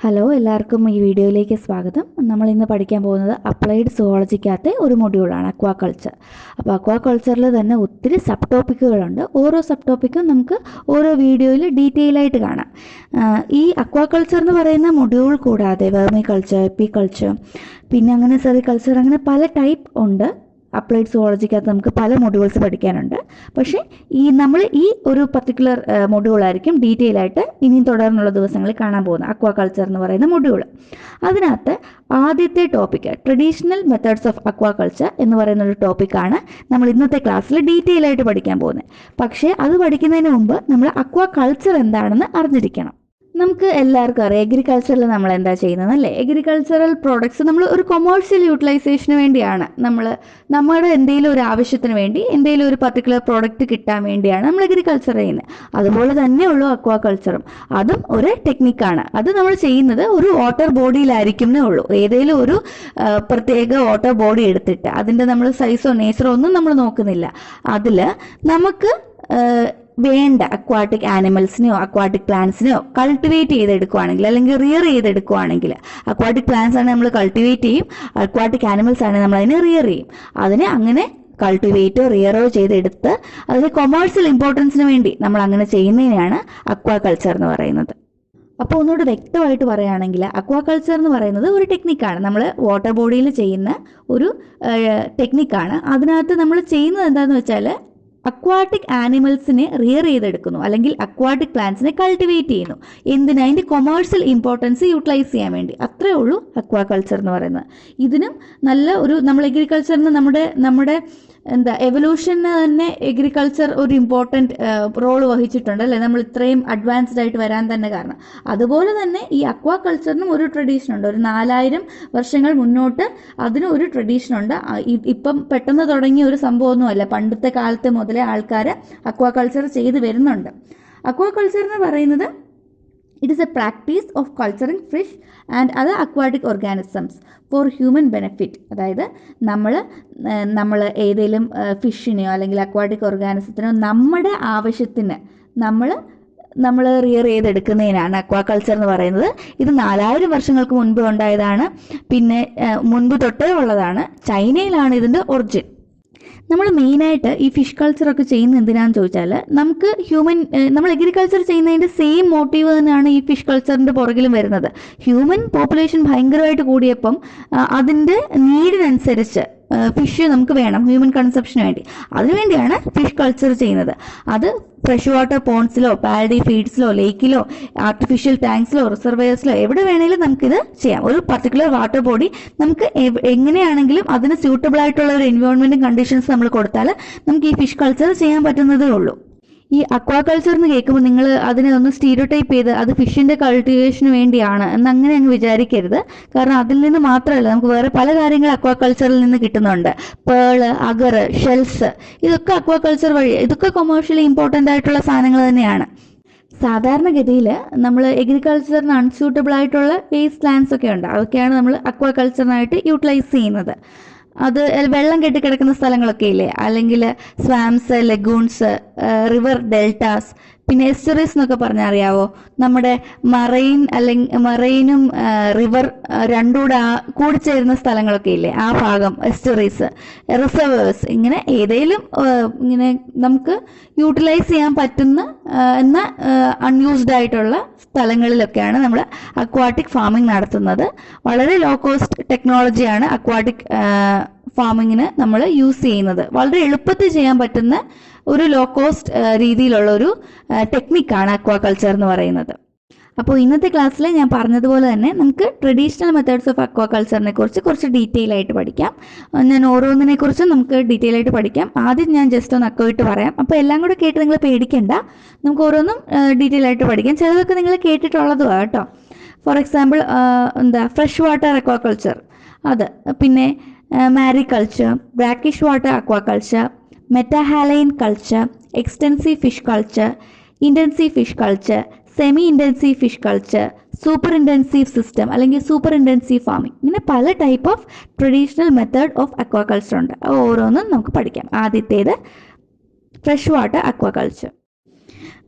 hello എല്ലാവർക്കും ഈ വീഡിയോയിലേക്ക് സ്വാഗതം നമ്മൾ ഇന്ന് പഠിക്കാൻ പോകുന്നത് അപ്ലൈഡ് സുവോളജിക്കകത്തെ ഒരു മൊഡ്യൂളാണ് അക്വാകൾച്ചർ അപ്പോൾ അക്വാകൾച്ചറിൽ തന്നെ ഒത്തിരി സബ് ടോപ്പിക്കുകളുണ്ട് ഓരോ സബ് ടോപ്പിക്കും നമുക്ക് ഓരോ വീഡിയോയിൽ ഡീറ്റെയിൽ ആയിട്ട് കാണാം ആഹ് ഈ അക്വാകൾച്ചർ എന്ന് പറയുന്ന മൊഡ്യൂൾ കൂടാതെ വെർമി കൾച്ചർ എപ്പി കൾച്ചർ പിന്നെ അങ്ങനെ സെറികൾച്ചർ അങ്ങനെ പല ടൈപ്പ് ഉണ്ട് അപ്ലൈഡ് സുവോളജിക്കകത്ത് നമുക്ക് പല മൊഡ്യൂൾസ് പഠിക്കാനുണ്ട് പക്ഷേ ഈ നമ്മൾ ഈ ഒരു പർട്ടിക്കുലർ മൊഡ്യൂളായിരിക്കും ഡീറ്റെയിൽ ആയിട്ട് ഇനിയും തുടർന്നുള്ള ദിവസങ്ങളിൽ കാണാൻ പോകുന്നത് അക്വാകൾച്ചർ എന്ന് പറയുന്ന മൊഡ്യൂൾ അതിനകത്ത് ആദ്യത്തെ topic traditional methods of aquaculture എന്ന് പറയുന്ന ഒരു ടോപ്പിക്കാണ് നമ്മൾ ഇന്നത്തെ ക്ലാസ്സിൽ ഡീറ്റെയിൽ ആയിട്ട് പഠിക്കാൻ പോകുന്നത് പക്ഷേ അത് പഠിക്കുന്നതിന് മുമ്പ് നമ്മൾ അക്വാകൾച്ചർ എന്താണെന്ന് അറിഞ്ഞിരിക്കണം നമുക്ക് എല്ലാവർക്കും അറിയാം എഗ്രികൾച്ചറിൽ നമ്മൾ എന്താ ചെയ്യുന്നത് അല്ലേ എഗ്രികൾച്ചറൽ പ്രോഡക്ട്സ് നമ്മൾ ഒരു കൊമേഴ്ഷ്യൽ യൂട്ടിലൈസേഷന് വേണ്ടിയാണ് നമ്മൾ നമ്മുടെ എന്തെങ്കിലും ഒരു ആവശ്യത്തിന് വേണ്ടി എന്തെങ്കിലും ഒരു പർട്ടിക്കുലർ പ്രോഡക്റ്റ് കിട്ടാൻ വേണ്ടിയാണ് നമ്മൾ എഗ്രികൾച്ചർ ചെയ്യുന്നത് അതുപോലെ തന്നെയുള്ളൂ അക്വാകൾച്ചറും അതും ഒരു ടെക്നിക്കാണ് അത് നമ്മൾ ചെയ്യുന്നത് ഒരു വാട്ടർ ബോഡിയിലായിരിക്കുന്നേ ഉള്ളൂ ഏതെങ്കിലും ഒരു ആ, പ്രത്യേക വാട്ടർ ബോഡി എടുത്തിട്ട് അതിൻ്റെ നമ്മൾ സൈസോ നേച്ചറോ ഒന്നും നമ്മൾ നോക്കുന്നില്ല അതിൽ നമുക്ക് ആ, വേണ്ട അക്വാട്ടിക് ആനിമൽസിനെയോ അക്വാട്ടിക് പ്ലാന്റ്സിനെയോ കൾട്ടിവേറ്റ് ചെയ്തെടുക്കുവാണെങ്കിൽ അല്ലെങ്കിൽ റിയർ ചെയ്തെടുക്കുവാണെങ്കിൽ അക്വാട്ടിക് പ്ലാന്റ്സ് ആണ് നമ്മൾ കൾട്ടിവേറ്റ് ചെയ്യും അക്വാട്ടിക് ആനിമൽസ് ആണ് നമ്മൾ അതിനെ റിയർ ചെയ്യും അതിനെ അങ്ങനെ കൾട്ടിവേറ്റോ റിയറോ ചെയ്തെടുത്ത് അതിന് കൊമേഴ്സ്യൽ ഇമ്പോർട്ടൻസിന് വേണ്ടി നമ്മൾ അങ്ങനെ ചെയ്യുന്നതിനെയാണ് അക്വാകൾച്ചർ എന്ന് പറയുന്നത് അപ്പോൾ ഒന്നുകൂടി വ്യക്തമായിട്ട് പറയുകയാണെങ്കിൽ അക്വാകൾച്ചർ എന്ന് പറയുന്നത് ഒരു ടെക്നിക്കാണ് നമ്മൾ വാട്ടർ ബോഡിയിൽ ചെയ്യുന്ന ഒരു ടെക്നിക്കാണ് അതിനകത്ത് നമ്മൾ ചെയ്യുന്നത് എന്താണെന്ന് വെച്ചാൽ അക്വാട്ടിക് ആനിമൽസിനെ റിയർ ചെയ്തെടുക്കുന്നു അല്ലെങ്കിൽ അക്വാട്ടിക് പ്ലാന്റ്സിനെ കൾട്ടിവേറ്റ് ചെയ്യുന്നു എന്തിനാ അതിൻ്റെ കൊമേഴ്സ്യൽ ഇമ്പോർട്ടൻസ് യൂട്ടിലൈസ് ചെയ്യാൻ വേണ്ടി അത്രേ ഉള്ളൂ അക്വാകൾച്ചർ എന്ന് പറയുന്നത് ഇതിനും നല്ല ഒരു നമ്മൾ എഗ്രികൾച്ചറിന് നമ്മുടെ നമ്മുടെ എന്താ എവല്യൂഷന് തന്നെ എഗ്രികൾച്ചർ ഒരു ഇമ്പോർട്ടൻറ്റ് റോൾ വഹിച്ചിട്ടുണ്ട് അല്ലേ നമ്മൾ ഇത്രയും അഡ്വാൻസ്ഡ് ആയിട്ട് വരാൻ തന്നെ കാരണം അതുപോലെ തന്നെ ഈ അക്വാകൾച്ചറിനും ഒരു ട്രഡീഷൻ ഉണ്ട് ഒരു നാലായിരം വർഷങ്ങൾ മുന്നോട്ട് അതിനും ഒരു ട്രഡീഷൻ ഉണ്ട് ആ, ഇ- ഇപ്പം പെട്ടെന്ന് തുടങ്ങിയ ഒരു സംഭവമൊന്നുമല്ല പണ്ടത്തെ കാലത്ത് മുതലേ ആൾക്കാർ അക്വാകൾച്ചർ ചെയ്ത് വരുന്നുണ്ട് അക്വാകൾച്ചർ എന്ന് പറയുന്നത് it is a practice of culturing fish and other aquatic organisms for human benefit അതായത് നമ്മൾ നമ്മൾ ഏതെങ്കിലും ഫിഷിനെയോ അല്ലെങ്കിൽ അക്വാട്ടിക് ഓർഗാനിസത്തിനോ നമ്മുടെ ആവശ്യത്തിന് നമ്മൾ നമ്മൾ റിയർ ചെയ്തെടുക്കുന്നതിനാണ് അക്വാകൾച്ചർ എന്ന് പറയുന്നത് ഇത് നാലായിരം വർഷങ്ങൾക്ക് മുൻപ് ഉണ്ടായതാണ് പിന്നെ ആ, മുൻപ് തൊട്ടേ ഉള്ളതാണ് ചൈനയിലാണ് ഇതിൻ്റെ ഒറിജിൻ നമ്മൾ മെയിനായിട്ട് ഈ ഫിഷ് കൾച്ചർ ഒക്കെ ചെയ്യുന്നത് എന്തിനാന്ന് ചോദിച്ചാൽ നമുക്ക് ഹ്യൂമൻ നമ്മൾ എഗ്രികൾച്ചർ ചെയ്യുന്നതിൻ്റെ സെയിം മോട്ടീവ് തന്നെയാണ് ഈ ഫിഷ് കൾച്ചറിൻ്റെ പുറകിലും വരുന്നത് ഹ്യൂമൻ പോപ്പുലേഷൻ ഭയങ്കരമായിട്ട് കൂടിയപ്പം ആ, അതിൻ്റെ നീഡിനനുസരിച്ച് ഫിഷ് നമുക്ക് വേണം ഹ്യൂമൻ കൺസപ്ഷന് വേണ്ടി അതിനുവേണ്ടിയാണ് ഫിഷ് കൾച്ചർ ചെയ്യുന്നത് അത് ഫ്രഷ് വാട്ടർ പോൺസിലോ പാരഡി ഫീഡ്സിലോ ലേക്കിലോ ആർട്ടിഫിഷ്യൽ ടാങ്ക്സിലോ റിസർവേഴ്സിലോ എവിടെ വേണേലും നമുക്കിത് ചെയ്യാം ഒരു പർട്ടിക്കുലർ വാട്ടർ ബോഡി നമുക്ക് എവ്- എങ്ങനെയാണെങ്കിലും അതിന് സ്യൂട്ടബിൾ ആയിട്ടുള്ള ഒരു എൻവയോൺമെന്റും കണ്ടീഷൻസ് നമ്മൾ കൊടുത്താൽ നമുക്ക് ഈ ഫിഷ് കൾച്ചർ ചെയ്യാൻ പറ്റുന്നതേ ഉള്ളൂ ഈ അക്വാകൾച്ചർ എന്ന് കേൾക്കുമ്പോൾ നിങ്ങൾ അതിനെ ഒന്ന് സ്റ്റീരിയോടൈപ്പ് ചെയ്ത് അത് ഫിഷിന്റെ കൾട്ടിവേഷന് വേണ്ടിയാണ് എന്ന് അങ്ങനെ അങ്ങ് വിചാരിക്കരുത് കാരണം അതിൽ നിന്ന് മാത്രമല്ല നമുക്ക് വേറെ പല കാര്യങ്ങൾ അക്വാകൾച്ചറിൽ നിന്ന് കിട്ടുന്നുണ്ട് പേള് അഗർ ഷെൽസ് ഇതൊക്കെ അക്വാകൾച്ചർ വഴി ഇതൊക്കെ കൊമേഴ്ഷ്യലി ഇമ്പോർട്ടൻ്റ് ആയിട്ടുള്ള സാധനങ്ങൾ തന്നെയാണ് സാധാരണഗതിയിൽ നമ്മൾ എഗ്രികൾച്ചറിന് അൺസ്യൂട്ടബിൾ ആയിട്ടുള്ള വേസ്റ്റ് ലാൻഡ്സ് ഒക്കെ ഉണ്ട് അതൊക്കെയാണ് നമ്മൾ അക്വാകൾച്ചറിനായിട്ട് യൂട്ടിലൈസ് ചെയ്യുന്നത് അത് വെള്ളം കെട്ടിക്കിടക്കുന്ന സ്ഥലങ്ങളൊക്കെ ഇല്ലേ അല്ലെങ്കിൽ സ്വാംസ് ലഗൂൺസ് റിവർ ഡെൽറ്റാസ് പിന്നെ എസ്റ്ററീസ് എന്നൊക്കെ പറഞ്ഞാൽ അറിയാവോ നമ്മുടെ മറൈൻ അല്ലെങ്കിൽ മറൈനും റിവർ രണ്ടും കൂടെ ആ കൂടിച്ചേരുന്ന സ്ഥലങ്ങളൊക്കെ ഇല്ലേ ആ ഭാഗം എസ്റ്ററീസ് റിസർവേഴ്സ് ഇങ്ങനെ ഏതെങ്കിലും ആ, ഇങ്ങനെ നമുക്ക് യൂട്ടിലൈസ് ചെയ്യാൻ പറ്റുന്ന ആ, എന്ന അൺയൂസ്ഡ് ആയിട്ടുള്ള സ്ഥലങ്ങളിലൊക്കെയാണ് നമ്മൾ അക്വാട്ടിക് ഫാമിംഗ് നടത്തുന്നത് വളരെ ലോ കോസ്റ്റ് ടെക്നോളജിയാണ് അക്വാട്ടിക് ഫാമിങ്ങിന് നമ്മൾ യൂസ് ചെയ്യുന്നത് വളരെ എളുപ്പത്തിൽ ചെയ്യാൻ പറ്റുന്ന ഒരു ലോ കോസ്റ്റ് രീതിയിലുള്ള ഒരു ടെക്നിക്കാണ് അക്വാകൾച്ചർ എന്ന് പറയുന്നത് അപ്പോൾ ഇന്നത്തെ ക്ലാസ്സിൽ ഞാൻ പറഞ്ഞതുപോലെ തന്നെ നമുക്ക് ട്രഡീഷണൽ മെത്തേഡ്സ് ഓഫ് അക്വാകൾച്ചറിനെ കുറിച്ച് കുറച്ച് ഡീറ്റെയിൽ ആയിട്ട് പഠിക്കാം അഹ് ഞാൻ ഓരോന്നിനെ കുറിച്ചും നമുക്ക് ഡീറ്റെയിൽ ആയിട്ട് പഠിക്കാം ആദ്യം ഞാൻ ജസ്റ്റ് ഒന്ന് അക്കോയിട്ട് പറയാം അപ്പോൾ എല്ലാം കൂടെ കേട്ട് നിങ്ങൾ പേടിക്കണ്ട നമുക്ക് ഓരോന്നും ഡീറ്റെയിൽ ആയിട്ട് പഠിക്കാം ചിലതൊക്കെ നിങ്ങൾ കേട്ടിട്ടുള്ളതുമാണ് കേട്ടോ ഫോർ എക്സാമ്പിൾ എന്താ ഫ്രഷ് വാട്ടർ അക്വാകൾച്ചർ അത് പിന്നെ mariculture brackish water aquaculture metahaline culture extensive fish culture intensive fish culture semi intensive fish culture super intensive system അല്ലെങ്കിൽ സൂപ്പർ ഇൻറ്റൻസീവ് ഫാമിംഗ് ഇങ്ങനെ പല type of traditional method of aquaculture ഉണ്ട് അത് ഓരോന്നും നമുക്ക് പഠിക്കാം ആദ്യത്തേത് fresh water aquaculture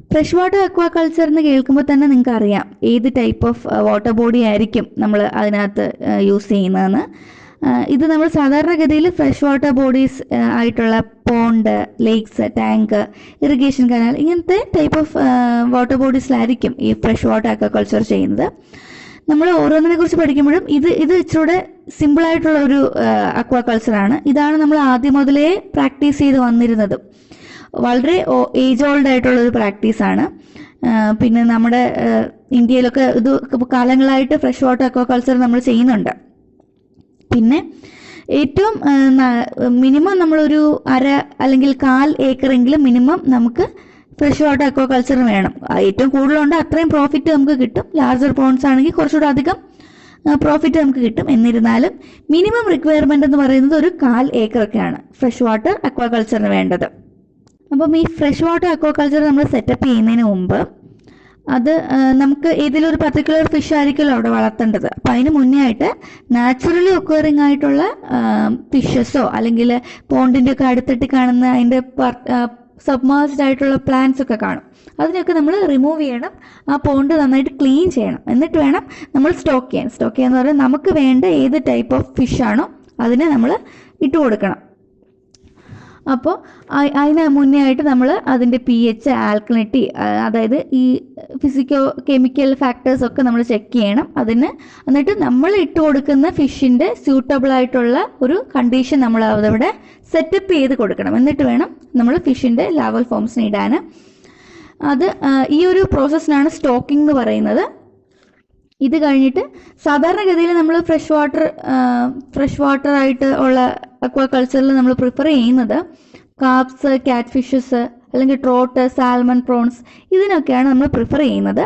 fresh water aquaculture എന്ന് കേൾക്കുമ്പോൾ തന്നെ നിങ്ങൾക്ക് അറിയാം ഏത് ടൈപ്പ് ഓഫ് വാട്ടർ ബോഡി ആയിരിക്കും നമ്മൾ അതിനകത്ത് യൂസ് ചെയ്യുന്നതെന്ന് ആ, ഇത് നമ്മൾ സാധാരണഗതിയിൽ ഫ്രഷ് വാട്ടർ ബോഡീസ് ആയിട്ടുള്ള pond lakes tank irrigation canal ഇങ്ങനത്തെ ടൈപ്പ് ഓഫ് വാട്ടർ ബോഡീസിലായിരിക്കും ഈ ഫ്രഷ് വാട്ടർ അക്വാകൾച്ചർ ചെയ്യുന്നത് നമ്മൾ ഓരോന്നിനെ കുറിച്ച് പഠിക്കുമ്പോഴും ഇത് ഇത് ഇച്ചിരൂടെ സിമ്പിൾ ആയിട്ടുള്ള ഒരു അക്വാകൾച്ചറാണ് ഇതാണ് നമ്മൾ ആദ്യം മുതലേ പ്രാക്ടീസ് ചെയ്ത് വന്നിരുന്നതും വളരെ ഏജ് ഓൾഡ് ആയിട്ടുള്ള ഒരു പ്രാക്ടീസാണ് പിന്നെ നമ്മുടെ ആ, ഇന്ത്യയിലൊക്കെ ഇത് കാലങ്ങളായിട്ട് ഫ്രഷ് വാട്ടർ അക്വാകൾച്ചർ നമ്മൾ ചെയ്യുന്നുണ്ട് പിന്നെ ഏറ്റവും മിനിമം നമ്മളൊരു അര അല്ലെങ്കിൽ കാൽ ഏക്കറെങ്കിലും മിനിമം നമുക്ക് ഫ്രഷ് വാട്ടർ അക്വാകൾച്ചർ വേണം ആ, ഏറ്റവും കൂടുതലുണ്ട് അത്രയും പ്രോഫിറ്റ് നമുക്ക് കിട്ടും ലാർജർ പോൺസ് ആണെങ്കിൽ കുറച്ചുകൂടെ അധികം പ്രോഫിറ്റ് നമുക്ക് കിട്ടും എന്നിരുന്നാലും മിനിമം റിക്വയർമെന്റ് എന്ന് പറയുന്നത് ഒരു കാൽ ഏക്കറൊക്കെയാണ് ഫ്രഷ് വാട്ടർ അക്വാകൾച്ചറിന് വേണ്ടത് അപ്പം ഈ ഫ്രഷ് വാട്ടർ അക്വാകൾച്ചർ നമ്മൾ സെറ്റപ്പ് ചെയ്യുന്നതിന് മുമ്പ് അത് ആ, നമുക്ക് ഏതെങ്കിലും ഒരു പർട്ടിക്കുലർ ഫിഷ് ആയിരിക്കുമല്ലോ അവിടെ വളർത്തേണ്ടത് അപ്പം അതിന് മുന്നേ ആയിട്ട് നാച്ചുറലി ഒക്വയറിംഗ് ആയിട്ടുള്ള ഫിഷസോ അല്ലെങ്കിൽ പോണ്ടിൻ്റെ ഒക്കെ അടുത്തിട്ട് കാണുന്ന അതിൻ്റെ സബ്മേഴ്സ്ഡ് ആയിട്ടുള്ള പ്ലാന്റ്സ് ഒക്കെ കാണും അതിനൊക്കെ നമ്മൾ റിമൂവ് ചെയ്യണം ആ പോണ്ട് നന്നായിട്ട് ക്ലീൻ ചെയ്യണം എന്നിട്ട് വേണം നമ്മൾ സ്റ്റോക്ക് ചെയ്യാൻ സ്റ്റോക്ക് ചെയ്യാന്ന് പറഞ്ഞാൽ നമുക്ക് വേണ്ട ഏത് ടൈപ്പ് ഓഫ് ഫിഷ് ആണോ അതിനെ നമ്മൾ ഇട്ട് കൊടുക്കണം അപ്പോൾ അതിന് മുന്നേ ആയിട്ട് നമ്മൾ അതിൻ്റെ പി എച്ച് ആൽക്കലിറ്റി അതായത് ഈ ഫിസിക്കോ കെമിക്കൽ ഫാക്ടേഴ്സ് ഒക്കെ നമ്മൾ ചെക്ക് ചെയ്യണം അതിന് എന്നിട്ട് നമ്മൾ ഇട്ട് കൊടുക്കുന്ന ഫിഷിൻ്റെ സ്യൂട്ടബിൾ ആയിട്ടുള്ള ഒരു കണ്ടീഷൻ നമ്മൾ അതവിടെ സെറ്റപ്പ് ചെയ്ത് കൊടുക്കണം എന്നിട്ട് വേണം നമ്മൾ ഫിഷിൻ്റെ ലാവൽ ഫോംസിന് ഇടാൻ അത് ആ, ഈ ഒരു പ്രോസസ്സിനാണ് സ്റ്റോക്കിംഗ് എന്ന് പറയുന്നത് ഇത് കഴിഞ്ഞിട്ട് സാധാരണഗതിയിൽ നമ്മൾ ഫ്രഷ് വാട്ടർ ഫ്രഷ് വാട്ടർ ആയിട്ട് ഉള്ള അക്വാകൾച്ചറിൽ നമ്മൾ പ്രിഫർ ചെയ്യുന്നത് കാപ്സ് കാറ്റ് ഫിഷസ് അല്ലെങ്കിൽ ട്രോട്ട് സാൽമൺ പ്രോൺസ് ഇതിനൊക്കെയാണ് നമ്മൾ പ്രിഫർ ചെയ്യുന്നത്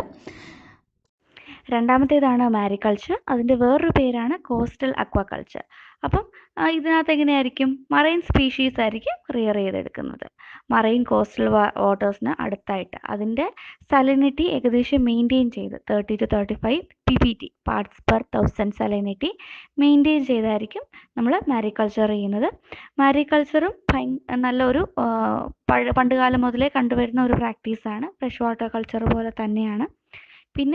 രണ്ടാമത്തേതാണ് മാരികൾച്ചർ അതിൻ്റെ വേറൊരു പേരാണ് കോസ്റ്റൽ അക്വാകൾച്ചർ അപ്പം ആ, ഇതിനകത്ത് എങ്ങനെയായിരിക്കും മറൈൻ സ്പീഷീസ് ആയിരിക്കും റിയർ ചെയ്തെടുക്കുന്നത് മറൈൻ കോസ്റ്റൽ വാട്ടേഴ്സിന് അടുത്തായിട്ട് അതിൻ്റെ സലിനിറ്റി ഏകദേശം മെയിൻറ്റെയിൻ ചെയ്ത് thirty two thirty five P P T parts per thousand salinity maintain ചെയ്തായിരിക്കും നമ്മൾ മാരികൾച്ചർ ചെയ്യുന്നത് മാരികൾച്ചറും ഭയ നല്ലൊരു ആ, പഴ പണ്ടുകാലം മുതലേ കണ്ടുവരുന്ന ഒരു പ്രാക്ടീസാണ് ഫ്രഷ് വാട്ടർ കൾച്ചർ പോലെ തന്നെയാണ് പിന്നെ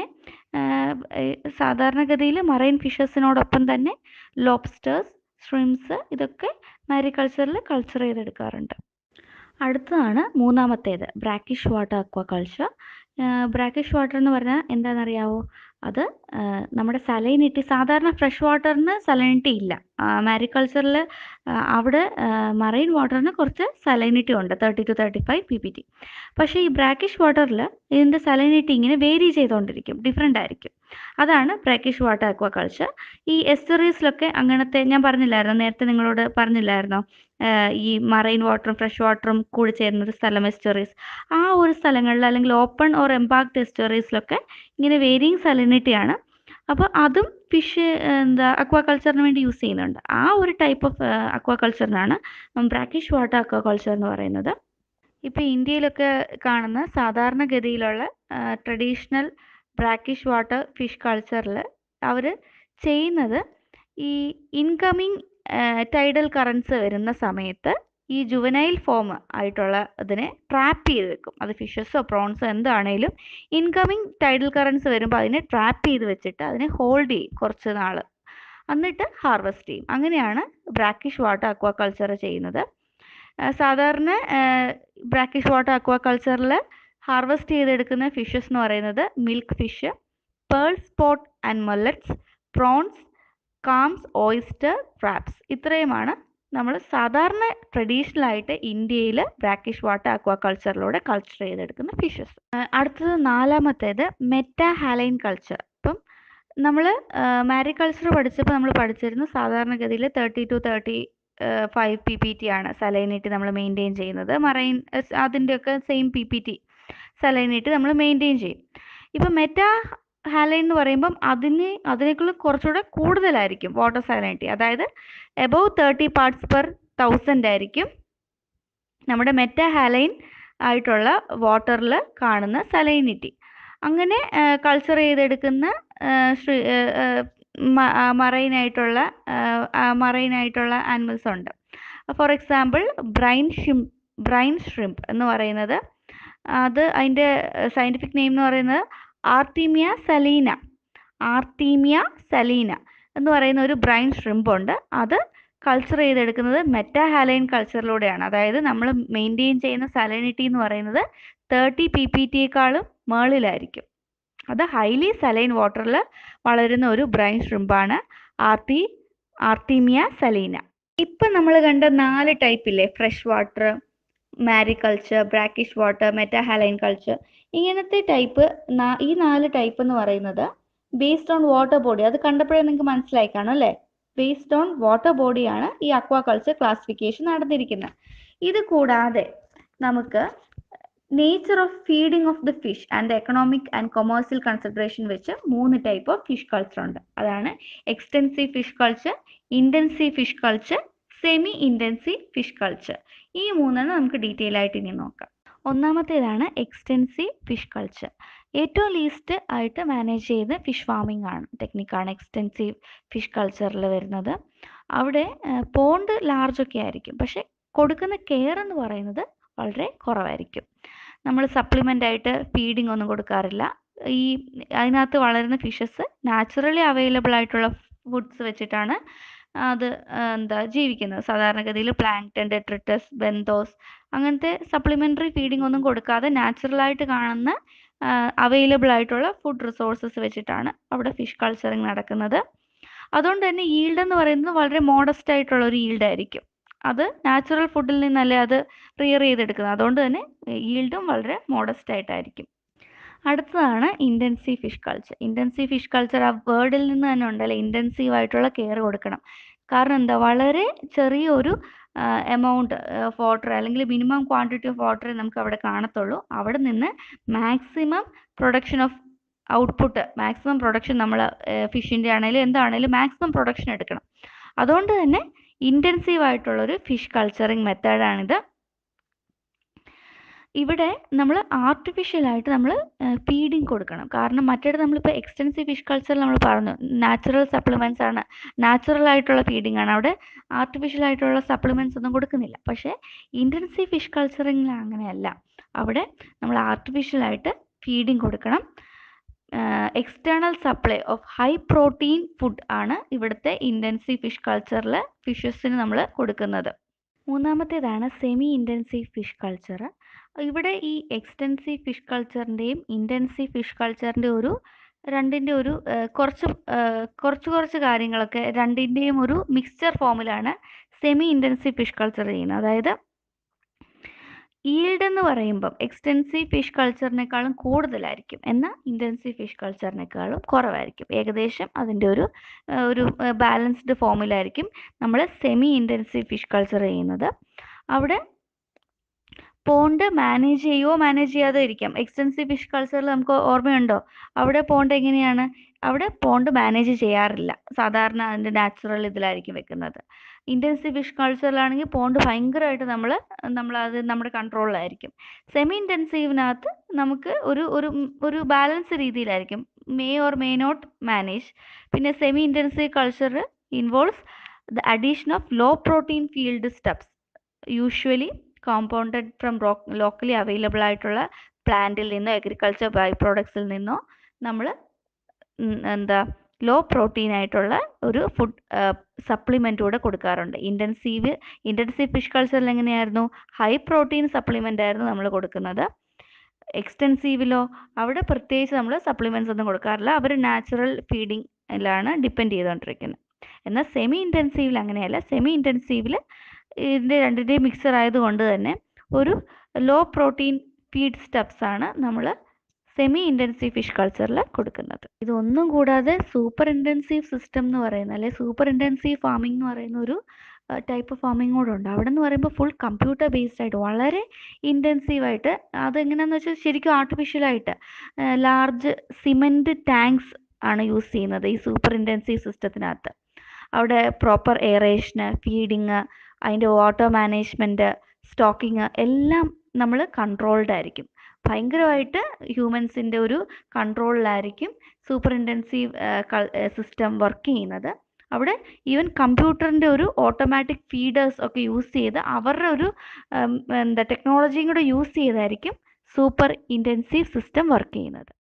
സാധാരണഗതിയിൽ മറൈൻ ഫിഷസിനോടൊപ്പം തന്നെ ലോബ്സ്റ്റേഴ്സ് ഷ്രിംസ് ഇതൊക്കെ മാരികൾച്ചറിൽ കൾച്ചർ ചെയ്തെടുക്കാറുണ്ട് അടുത്തതാണ് മൂന്നാമത്തേത് brackish water aquaculture brackish water എന്ന് പറഞ്ഞാൽ എന്താണെന്നറിയാവോ അത് ആ, നമ്മുടെ സലൈനിറ്റി സാധാരണ ഫ്രഷ് വാട്ടറിന് സലൈനിറ്റി ഇല്ല മാരികൾച്ചറിൽ അവിടെ മറൈൻ വാട്ടറിന് കുറച്ച് സലൈനിറ്റി ഉണ്ട് thirty two thirty five P P T പക്ഷേ ഈ ബ്രാക്കിഷ് വാട്ടറിൽ ഇതിൻ്റെ സലൈനിറ്റി ഇങ്ങനെ വേരി ചെയ്തുകൊണ്ടിരിക്കും ഡിഫറെൻ്റ് ആയിരിക്കും അതാണ് ബ്രാക്കിഷ് വാട്ടർ അക്വാകൾച്ചർ ഈ എസ്റ്ററീസിലൊക്കെ അങ്ങനത്തെ ഞാൻ പറഞ്ഞില്ലായിരുന്നോ നേരത്തെ നിങ്ങളോട് പറഞ്ഞില്ലായിരുന്നോ ആഹ് ഈ മറൈൻ വാട്ടറും ഫ്രഷ് വാട്ടറും കൂടി ചേരുന്ന ഒരു സ്ഥലം എസ്റ്ററീസ് ആ ഒരു സ്ഥലങ്ങളിൽ അല്ലെങ്കിൽ ഓപ്പൺ ഓർ എംപാക്ട് എസ്റ്ററീസിലൊക്കെ ഇങ്ങനെ വേരിയിങ് സലിനിറ്റിയാണ് അപ്പോൾ അതും ഫിഷ് എന്താ അക്വാകൾച്ചറിന് വേണ്ടി യൂസ് ചെയ്യുന്നുണ്ട് ആ ഒരു ടൈപ്പ് ഓഫ് അക്വാകൾച്ചറിനാണ് ബ്രാക്കിഷ് വാട്ടർ അക്വാകൾച്ചർ എന്ന് പറയുന്നത് ഇപ്പോൾ ഇന്ത്യയിലൊക്കെ കാണുന്ന സാധാരണഗതിയിലുള്ള ട്രഡീഷണൽ ബ്രാക്കിഷ് വാട്ടർ ഫിഷ് കൾച്ചറിൽ അവർ ചെയ്യുന്നത് ഈ ഇൻകമിങ് ടൈഡൽ കറൻസ് വരുന്ന സമയത്ത് ഈ ജുവനൈൽ ഫോം ആയിട്ടുള്ള ഇതിനെ ട്രാപ്പ് ചെയ്ത് വെക്കും അത് ഫിഷസോ പ്രോൺസോ എന്താണേലും ഇൻകമിങ് ടൈഡൽ കറൻസ് വരുമ്പോൾ അതിനെ ട്രാപ്പ് ചെയ്ത് വെച്ചിട്ട് അതിനെ ഹോൾഡ് ചെയ്യും കുറച്ച് നാൾ എന്നിട്ട് ഹാർവെസ്റ്റ് ചെയ്യും അങ്ങനെയാണ് ബ്രാക്കിഷ് വാട്ടർ അക്വാകൾച്ചർ ചെയ്യുന്നത് ആ, സാധാരണ ബ്രാക്കിഷ് വാട്ടർ അക്വാകൾച്ചറിൽ ഹാർവെസ്റ്റ് ചെയ്തെടുക്കുന്ന ഫിഷസ് എന്ന് പറയുന്നത് milk fish pearl spot and mullets prawns clams oyster crabs ഇത്രയുമാണ് നമ്മൾ സാധാരണ ട്രഡീഷണൽ ആയിട്ട് ഇന്ത്യയിൽ ബ്രാക്കിഷ് വാട്ടർ അക്വാകൾച്ചറിലൂടെ കൾച്ചർ ചെയ്തെടുക്കുന്ന ഫിഷസ് അടുത്തത് നാലാമത്തേത് മെറ്റാ ഹാലൈൻ കൾച്ചർ ഇപ്പം നമ്മൾ മാരികൾച്ചർ പഠിച്ചപ്പോൾ നമ്മൾ പഠിച്ചിരുന്നു സാധാരണഗതിയിൽ thirty two thirty five P P T ആണ് സലൈനിറ്റി നമ്മൾ മെയിൻറ്റെയിൻ ചെയ്യുന്നത് മറൈൻ അതിൻ്റെയൊക്കെ same P P T salinity നമ്മൾ മെയിൻറ്റെയിൻ ചെയ്യും ഇപ്പം മെറ്റാ ഹാലൈൻ എന്ന് പറയുമ്പം അതിന് അതിനേക്കാൾ കുറച്ചുകൂടെ കൂടുതലായിരിക്കും വാട്ടർ സാലിനിറ്റി അതായത് above thirty parts per thousand ആയിരിക്കും നമ്മുടെ മെറ്റാ ഹാലൈൻ ആയിട്ടുള്ള വാട്ടറിൽ കാണുന്ന സലൈനിറ്റി അങ്ങനെ കൾച്ചർ ചെയ്തെടുക്കുന്ന മറൈനായിട്ടുള്ള മറൈനായിട്ടുള്ള ആനിമൽസ് ഉണ്ട് for example brine shrimp brine shrimp എന്ന് പറയുന്നത് അത് അതിൻ്റെ സയൻറ്റിഫിക് നെയിം എന്ന് പറയുന്നത് ആർട്ടീമിയ സലീന ആർട്ടീമിയ സലീന എന്ന് പറയുന്ന ഒരു ബ്രൈൻ ഷ്രിമ്പ് ഉണ്ട് അത് കൾച്ചർ ചെയ്തെടുക്കുന്നത് മെറ്റാഹാലൈൻ കൾച്ചറിലൂടെയാണ് അതായത് നമ്മൾ മെയിൻറ്റെയിൻ ചെയ്യുന്ന സലനിറ്റി എന്ന് പറയുന്നത് തേർട്ടി പി പി ടിയേക്കാളും മേളിലായിരിക്കും അത് ഹൈലി സലൈൻ വാട്ടറിൽ വളരുന്ന ഒരു ബ്രൈൻ ഷ്രിമ്പാണ് ആർട്ടി ആർട്ടീമിയ സലീന ഇപ്പം നമ്മൾ കണ്ട നാല് ടൈപ്പില്ലേ fresh water mariculture brackish water metahaline culture ഇങ്ങനത്തെ ടൈപ്പ് ഈ നാല് ടൈപ്പ് എന്ന് പറയുന്നത് ബേസ്ഡ് ഓൺ വാട്ടർ ബോഡി അത് കണ്ടപ്പോഴേ നിങ്ങൾക്ക് മനസ്സിലായി കാണും അല്ലേ ബേസ്ഡ് ഓൺ വാട്ടർ ബോഡിയാണ് ഈ അക്വാകൾച്ചർ ക്ലാസിഫിക്കേഷൻ നടന്നിരിക്കുന്നത് ഇത് കൂടാതെ നമുക്ക് nature of feeding of the fish and economic and commercial consideration വെച്ച് മൂന്ന് ടൈപ്പ് ഓഫ് ഫിഷ് കൾച്ചർ ഉണ്ട് അതാണ് extensive fish culture intensive fish culture semi intensive fish culture ഈ മൂന്നെണ്ണം നമുക്ക് ഡീറ്റെയിൽ ആയിട്ട് ഇനി നോക്കാം ഒന്നാമത്തേതാണ് എക്സ്റ്റെൻസീവ് ഫിഷ് കൾച്ചർ ഏറ്റവും ലീസ്റ്റ് ആയിട്ട് മാനേജ് ചെയ്ത് ഫിഷ് ഫാമിംഗ് ആണ് ടെക്നിക്കാണ് എക്സ്റ്റെൻസീവ് ഫിഷ് കൾച്ചറിൽ വരുന്നത് അവിടെ പോണ്ട് ലാർജ് ഒക്കെ ആയിരിക്കും പക്ഷെ കൊടുക്കുന്ന കെയർ എന്ന് പറയുന്നത് വളരെ കുറവായിരിക്കും നമ്മൾ സപ്ലിമെൻ്റ് ആയിട്ട് ഫീഡിംഗ് ഒന്നും കൊടുക്കാറില്ല ഈ അതിനകത്ത് വളരുന്ന ഫിഷസ് നാച്ചുറലി അവൈലബിൾ ആയിട്ടുള്ള ഫുഡ്സ് വെച്ചിട്ടാണ് അത് എന്താ ജീവിക്കുന്നത് സാധാരണഗതിയിൽ പ്ലാങ്ക്ടൺ ഡെട്രിറ്റസ് ബെന്തോസ് അങ്ങനത്തെ സപ്ലിമെൻ്ററി ഫീഡിംഗ് ഒന്നും കൊടുക്കാതെ നാച്ചുറലായിട്ട് കാണുന്ന അവൈലബിൾ ആയിട്ടുള്ള ഫുഡ് റിസോഴ്സസ് വെച്ചിട്ടാണ് അവിടെ ഫിഷ് കൾച്ചറിങ് നടക്കുന്നത് അതുകൊണ്ട് തന്നെ ഈൽഡ് എന്ന് പറയുന്നത് വളരെ മോഡസ്റ്റ് ആയിട്ടുള്ള ഒരു ഈൽഡ് ആയിരിക്കും അത് നാച്ചുറൽ ഫുഡിൽ നിന്നല്ലേ അത് റിയർ ചെയ്തെടുക്കുന്നത് അതുകൊണ്ട് തന്നെ ഈൽഡും വളരെ മോഡസ്റ്റ് ആയിട്ടായിരിക്കും അടുത്തതാണ് intensive fish culture intensive fish culture ആ വേർഡിൽ നിന്ന് തന്നെ ഉണ്ടല്ലോ ഇൻറ്റൻസീവ് ആയിട്ടുള്ള കെയർ കൊടുക്കണം കാരണം എന്താ വളരെ ചെറിയൊരു എമൗണ്ട് ഓഫ് വാട്ടർ അല്ലെങ്കിൽ മിനിമം ക്വാണ്ടിറ്റി ഓഫ് വാട്ടർ നമുക്ക് അവിടെ കാണത്തുള്ളൂ അവിടെ നിന്ന് maximum production of output maximum production നമ്മൾ ഫിഷിൻ്റെ ആണെങ്കിലും എന്താണെങ്കിലും മാക്സിമം പ്രൊഡക്ഷൻ എടുക്കണം അതുകൊണ്ട് തന്നെ ഇൻറ്റൻസീവ് ആയിട്ടുള്ളൊരു ഫിഷ് കൾച്ചറിങ് മെത്തേഡാണിത് ഇവിടെ നമ്മൾ ആർട്ടിഫിഷ്യലായിട്ട് നമ്മൾ ഫീഡിങ് കൊടുക്കണം കാരണം മറ്റേത് നമ്മളിപ്പോൾ എക്സ്റ്റെൻസീവ് ഫിഷ് കൾച്ചറിൽ നമ്മൾ പറഞ്ഞു നാച്ചുറൽ സപ്ലിമെൻറ്റ്സ് ആണ് നാച്ചുറൽ ആയിട്ടുള്ള ഫീഡിംഗ് ആണ് അവിടെ ആർട്ടിഫിഷ്യൽ ആയിട്ടുള്ള സപ്ലിമെൻറ്റ്സ് ഒന്നും കൊടുക്കുന്നില്ല പക്ഷേ ഇൻറ്റൻസീവ് ഫിഷ് കൾച്ചറിങ്ങിൽ അങ്ങനെയല്ല അവിടെ നമ്മൾ ആർട്ടിഫിഷ്യലായിട്ട് ഫീഡിങ് കൊടുക്കണം external supply of high protein food ആണ് ഇവിടുത്തെ ഇൻറ്റൻസീവ് ഫിഷ് കൾച്ചറിൽ ഫിഷസിന് നമ്മൾ കൊടുക്കുന്നത് മൂന്നാമത്തേതാണ് സെമി ഇൻറ്റൻസീവ് ഫിഷ് കൾച്ചർ ഇവിടെ ഈ എക്സ്റ്റൻസീവ് ഫിഷ് കൾച്ചറിൻ്റെയും ഇൻറ്റൻസീവ് ഫിഷ് കൾച്ചറിൻ്റെ ഒരു രണ്ടിൻ്റെ ഒരു കുറച്ച് കുറച്ച് കുറച്ച് കാര്യങ്ങളൊക്കെ രണ്ടിൻ്റെയും ഒരു മിക്സ്ചർ ഫോമിലാണ് സെമി ഇൻറ്റൻസീവ് ഫിഷ് കൾച്ചർ ചെയ്യുന്നത് അതായത് ഈൽഡ് എന്ന് പറയുമ്പം എക്സ്റ്റെൻസീവ് ഫിഷ് കൾച്ചറിനേക്കാളും കൂടുതലായിരിക്കും എന്നാൽ ഇൻറ്റൻസീവ് ഫിഷ് കൾച്ചറിനേക്കാളും കുറവായിരിക്കും ഏകദേശം അതിൻ്റെ ഒരു ഒരു ബാലൻസ്ഡ് ഫോമിലായിരിക്കും നമ്മൾ സെമി ഇൻറ്റൻസീവ് ഫിഷ് കൾച്ചർ ചെയ്യുന്നത് അവിടെ പോണ്ട് മാനേജ് ചെയ്യുമോ മാനേജ് ചെയ്യാതെ ഇരിക്കാം എക്സ്റ്റെൻസീവ് ഫിഷ് കൾച്ചറിൽ നമുക്ക് ഓർമ്മയുണ്ടോ അവിടെ പോണ്ട് എങ്ങനെയാണ് അവിടെ പോണ്ട് മാനേജ് ചെയ്യാറില്ല സാധാരണ അതിൻ്റെ നാച്ചുറൽ ഇതിലായിരിക്കും വെക്കുന്നത് ഇൻറ്റൻസീവ് ഫിഷ് കൾച്ചറിലാണെങ്കിൽ പോണ്ട് ഭയങ്കരമായിട്ട് നമ്മൾ നമ്മളത് നമ്മുടെ കൺട്രോളിലായിരിക്കും സെമി ഇൻറ്റൻസീവിനകത്ത് നമുക്ക് ഒരു ഒരു ഒരു ബാലൻസ് രീതിയിലായിരിക്കും may or may not manage പിന്നെ semi intensive culture involves the addition of low protein feedstuffs usually compounded from locally available ആയിട്ടുള്ള പ്ലാന്റിൽ നിന്നോ അഗ്രികൾച്ചർ ബൈ പ്രോഡക്ട്സിൽ നിന്നോ നമ്മൾ എന്താ ലോ പ്രോട്ടീൻ ആയിട്ടുള്ള ഒരു ഫുഡ് സപ്ലിമെൻ്റ് കൂടെ കൊടുക്കാറുണ്ട് ഇൻറ്റൻസീവ് ഇൻറ്റൻസീവ് ഫിഷ് കൾച്ചറിൽ എങ്ങനെയായിരുന്നു ഹൈ പ്രോട്ടീൻ സപ്ലിമെൻ്റ് ആയിരുന്നു നമ്മൾ കൊടുക്കുന്നത് എക്സ്റ്റെൻസീവിലോ അവിടെ പ്രത്യേകിച്ച് നമ്മൾ സപ്ലിമെൻറ്റ്സ് ഒന്നും കൊടുക്കാറില്ല അവർ നാച്ചുറൽ ഫീഡിങ്ങിലാണ് ഡിപ്പെൻഡ് ചെയ്തുകൊണ്ടിരിക്കുന്നത് എന്നാൽ സെമി ഇൻറ്റൻസീവിൽ അങ്ങനെയല്ല സെമി ഇൻറ്റൻസീവിൽ ഇതിൻ്റെ രണ്ടിൻ്റെയും മിക്സർ ആയതുകൊണ്ട് തന്നെ ഒരു ലോ പ്രോട്ടീൻ ഫീഡ് സ്റ്റെപ്സ് ആണ് നമ്മൾ സെമി ഇൻറ്റൻസീവ് ഫിഷ് കൾച്ചറിൽ കൊടുക്കുന്നത് ഇതൊന്നും കൂടാതെ സൂപ്പർ ഇൻറ്റൻസീവ് സിസ്റ്റം എന്ന് പറയുന്ന അല്ലെ സൂപ്പർ ഇൻറ്റൻസീവ് ഫാമിംഗ് എന്ന് പറയുന്ന ഒരു ടൈപ്പ് ഫാമിംഗ് കൂടെ ഉണ്ട് അവിടെ എന്ന് പറയുമ്പോൾ ഫുൾ കമ്പ്യൂട്ടർ ബേസ്ഡ് ആയിട്ട് വളരെ ഇൻറ്റൻസീവായിട്ട് അതെങ്ങനെയാണെന്ന് വെച്ചാൽ ശരിക്കും ആർട്ടിഫിഷ്യലായിട്ട് ലാർജ് സിമെൻറ്റ് ടാങ്ക്സ് ആണ് യൂസ് ചെയ്യുന്നത് ഈ സൂപ്പർ ഇൻറ്റൻസീവ് സിസ്റ്റത്തിനകത്ത് അവിടെ പ്രോപ്പർ എയറേഷന് ഫീഡിങ് അതിൻ്റെ വാട്ടർ മാനേജ്മെൻറ്റ് സ്റ്റോക്കിങ് എല്ലാം നമ്മൾ കൺട്രോൾഡ് ആയിരിക്കും ഭയങ്കരമായിട്ട് ഹ്യൂമൻസിൻ്റെ ഒരു കൺട്രോളിലായിരിക്കും സൂപ്പർ ഇൻറ്റൻസീവ് സിസ്റ്റം വർക്ക് ചെയ്യുന്നത് അവിടെ ഈവൻ കമ്പ്യൂട്ടറിൻ്റെ ഒരു ഓട്ടോമാറ്റിക് ഫീഡേഴ്സ് ഒക്കെ യൂസ് ചെയ്ത് അവരുടെ ഒരു എന്താ ടെക്നോളജിയും കൂടെ യൂസ് ചെയ്തായിരിക്കും സൂപ്പർ ഇൻറ്റൻസീവ് സിസ്റ്റം വർക്ക് ചെയ്യുന്നത്